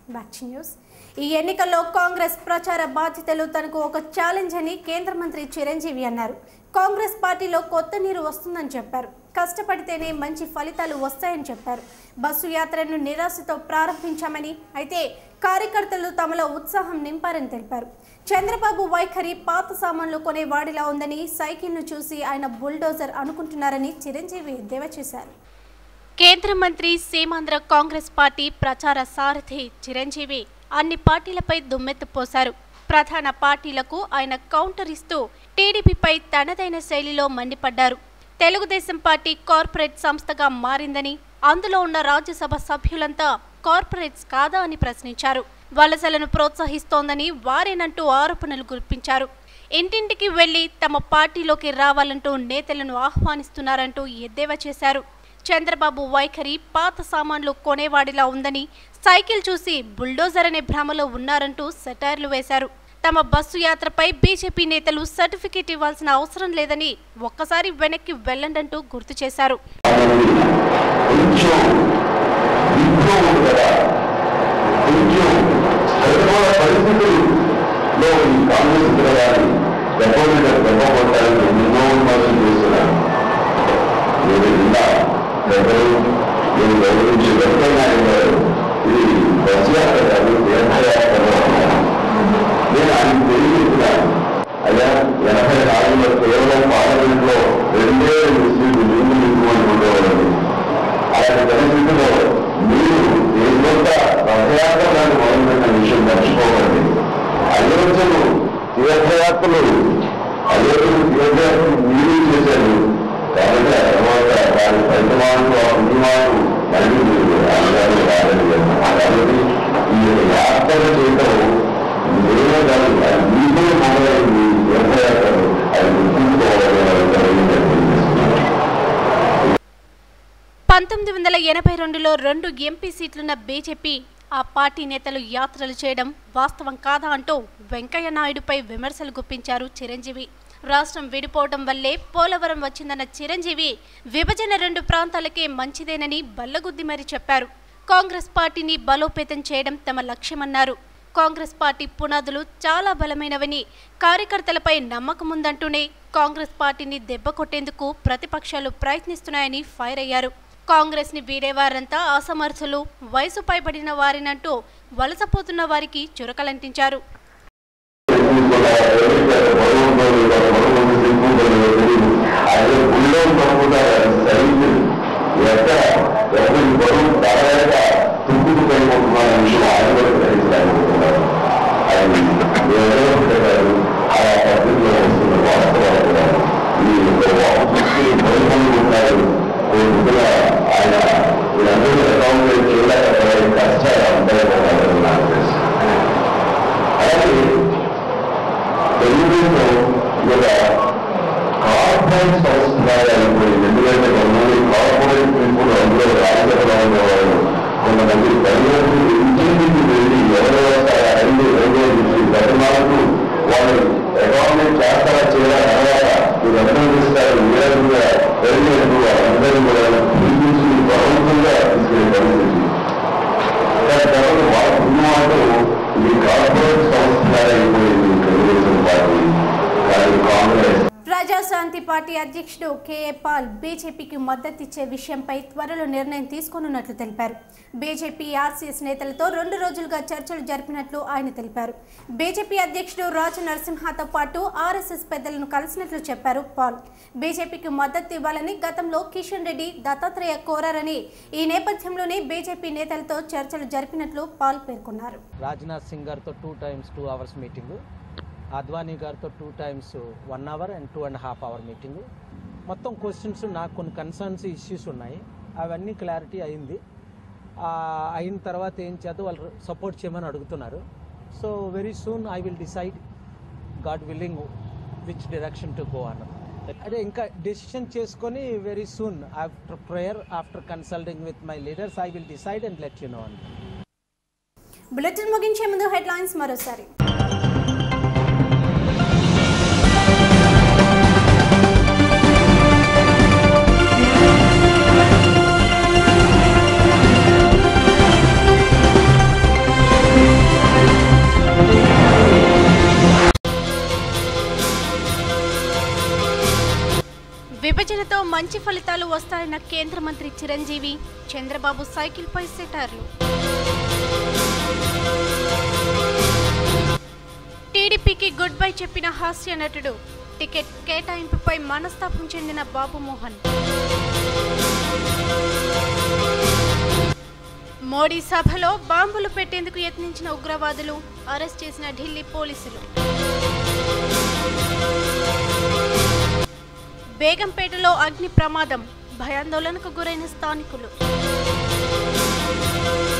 back to news ఈ ఎన్నికల్లో కాంగ్రెస్ ప్రచార బాధ్యతలు తనకు ఒక ఛాలెంజ్ అని కేంద్ర మంత్రి చిరంజీవి అన్నారు కాంగ్రెస్ పార్టీలో కొత్త నీరు వస్తుందని చెప్పారు కష్టపడితేనే మంచి ఫలితాలు వస్తాయని చెప్పారు బస్సు యాత్రను నిరాశతో ప్రారంభించామని అయితే కార్యకర్తలు తమలో ఉత్సాహం నింపారని తెలిపారు చంద్రబాబు వైఖరి పాత సామాన్లు కొనే వాడిలా ఉందని సైకిల్ను చూసి ఆయన బుల్డోజర్ అనుకుంటున్నారని చిరంజీవి ఎద్దేవా చేశారు కేంద్ర మంత్రి సీమాంధ్ర కాంగ్రెస్ పార్టీ ప్రచార సారథి చిరంజీవి అన్ని పార్టీలపై దుమ్మెత్తిపోశారు ప్రధాన పార్టీలకు ఆయన కౌంటర్ ఇస్తూ టీడీపీపై తనదైన శైలిలో మండిపడ్డారు తెలుగుదేశం పార్టీ కార్పొరేట్ సంస్థగా మారిందని అందులో ఉన్న రాజ్యసభ సభ్యులంతా కార్పొరేట్స్ కాదా అని ప్రశ్నించారు వలసలను ప్రోత్సహిస్తోందని వారేనంటూ ఆరోపణలు గుర్పించారు ఇంటింటికి వెళ్లి తమ పార్టీలోకి రావాలంటూ నేతలను ఆహ్వానిస్తున్నారంటూ ఎద్దేవా చేశారు చంద్రబాబు వైఖరి పాత సామాన్లు కొనేవాడిలా ఉందని సైకిల్ చూసి బుల్డోజర్ అనే భ్రమలో ఉన్నారంటూ సెటైర్లు వేశారు తమ బస్సు యాత్రపై బీజేపీ నేతలు సర్టిఫికేట్ ఇవ్వాల్సిన అవసరం లేదని ఒక్కసారి వెనక్కి వెళ్ళండంటూ గుర్తు చేశారు కొంచెం ఇంట్లో ఉంది కదా కొంచెం ప్రతికూల పరిస్థితుల్లో ఈ కాంగ్రెస్ పిల్లగాని దెబ్బ మీద దెబ్బ కొట్టాలని ఎన్నో విమర్శలు చేస్తున్నారు నేను విన్నా పెద్దలు నేను గౌరవించి వెంకయ్య గారు ఇది బస్ యాత్ర కాదు తీర్థయాత్రలో ఉన్నారు నేను ఆయన తెలియజేస్తున్నాను అయ్యా ఎనభై నాలుగులో కేవలం పార్లమెంట్లో రెండే రెండు సీట్లు నీళ్లు ఎక్కువ ఉండేవాళ్ళు అలాంటి పరిస్థితుల్లో మీరు దేశంతా రథయాత్రలను మొదలుపెట్టిన విషయం మర్చిపోకండి అయోధ్యను తీర్థయాత్రలు అయోధ్యను తీర్థయాత్రలు మీరు చేశారు కాబట్టి ఆ తర్వాత వారి పరిమాణాలు ఆ పుణ్యమాలు మళ్ళీ మీరు ఆంధ్రాలు రాలేదు కాబట్టి ఈ యాత్ర చేయడం నేనే కాదు అది మీకే మొదలైంది తీర్థయాత్రలు అది గుర్తుంచుకోవాలని తెలియజేస్తున్నాను పంతొమ్మిది వందల ఎనభై రెండులో రెండు ఎంపీ సీట్లున్న బీజేపీ ఆ పార్టీ నేతలు యాత్రలు చేయడం వాస్తవం కాదా అంటూ వెంకయ్య నాయుడుపై విమర్శలు గుప్పించారు చిరంజీవి రాష్ట్రం విడిపోవడం వల్లే పోలవరం వచ్చిందన్న చిరంజీవి విభజన రెండు ప్రాంతాలకే మంచిదేనని బల్లగుద్ది మరి చెప్పారు కాంగ్రెస్ పార్టీని బలోపేతం చేయడం తమ లక్ష్యమన్నారు కాంగ్రెస్ పార్టీ పునాదులు చాలా బలమైనవని కార్యకర్తలపై నమ్మకముందంటూనే కాంగ్రెస్ పార్టీని దెబ్బ కొట్టేందుకు ప్రతిపక్షాలు ప్రయత్నిస్తున్నాయని ఫైర్ అయ్యారు కాంగ్రెస్ ని వీడేవారంతా అసమర్థులు వయసు పైబడిన వారినంటూ వలసపోతున్న వారికి చురకలంటించారు ఆయన గుళ్ళో పంపుతారు సైకిల్ ఎక్కడ ఎవరి బరువు తరలేక తుప్పుకు పడిపోతున్న విషయం ఆయన కూడా గ్రహించలేకపోతున్నారు ఆయన ఎవరో పెట్టారు ఆ పద్ధతిలో వస్తున్న వాస్తవాలు కూడా ఈ వాపసు బరువులు ఉంటారు కొద్దిగా ఆయన వీళ్ళందరూ అకౌంట్ చేయలేకపోయే కష్టాలు ఉంటాయి నాకు తెలుసు అలాగే తెలుగులో ఒక కార్పొరేట్ సంస్థలాగా అయిపోయింది ఎందుకంటే కొంతమంది కార్పొరేట్ పీపుల్ అందులో రాజ్యసభలో ఉండేవాళ్ళు కొంతమంది బయలుదేరి ఇంటింటికి వెళ్ళి ఎవరు వస్తారా రెండు రెండు నుంచి గతనాలకు వాళ్ళు అకామిడేట్ చేస్తారా చేయాలా తర్వాత మీరు అభినందిస్తారు వీరంగా వెళ్ళేందుకు వాళ్ళందరూ కూడా పిలిపించి బలవంతంగా తీసుకెళ్లే పరిస్థితి కాబట్టి వాళ్ళ పుణ్యమాటలు ఇది కార్పొరేట్ సంస్థలాగా అయిపోయింది తెలుగుదేశం పార్టీ కానీ కాంగ్రెస్ ప్రజాశాంతి పార్టీ అధ్యక్షుడు కేఏ పాల్ బీజేపీకి మద్దతిచ్చే విషయంపై త్వరలో నిర్ణయం తీసుకోనున్నట్లు తెలిపారు బీజేపీ ఆర్సీఎస్ నేతలతో రెండు రోజులుగా చర్చలు జరిపినట్లు ఆయన తెలిపారు బీజేపీ అధ్యక్షుడు రాజు నరసింహతో పాటు ఆర్ఎస్ఎస్ పెద్దలను కలిసినట్లు చెప్పారు పాల్ బీజేపీకి మద్దతు ఇవ్వాలని గతంలో కిషన్ రెడ్డి దత్తాత్రేయ కోరారని ఈ నేపథ్యంలోనే బీజేపీ నేతలతో చర్చలు జరిపినట్లు పాల్ పేర్కొన్నారు రాజ్నాథ్ సింగ్ గారితో two times two hours meeting Advani గారితో two times one hour and two and half hour meeting మొత్తం క్వశ్చన్స్ నాకు కొన్ని కన్సర్న్స్ ఇష్యూస్ ఉన్నాయి అవన్నీ క్లారిటీ అయింది ఆ, అయిన తర్వాత ఏం చేద్దాం వాళ్ళు సపోర్ట్ చేయమని అడుగుతున్నారు so very soon I will decide God willing which direction to go అన్నది అదే ఇంకా డెసిషన్ చేసుకొని very soon after prayer after consulting with my leaders I will decide and let you know అండి బులెటిన్ ముగించే ముందు headlines మరోసారి మంచి ఫలితాలు వస్తాయన్న కేంద్ర మంత్రి చిరంజీవి చంద్రబాబు సైకిల్పై సెటార్లు టీడీపీకి గుడ్ బై చెప్పిన హాస్య నటుడు టికెట్ కేటాయింపుపై మనస్తాపం చెందిన బాబు మోహన్ మోడీ సభలో బాంబులు పెట్టేందుకు యత్నించిన ఉగ్రవాదులు అరెస్ట్ చేసిన ఢిల్లీ పోలీసులు బేగంపేటలో అగ్ని ప్రమాదం భయాందోళనకు గురైన స్థానికులు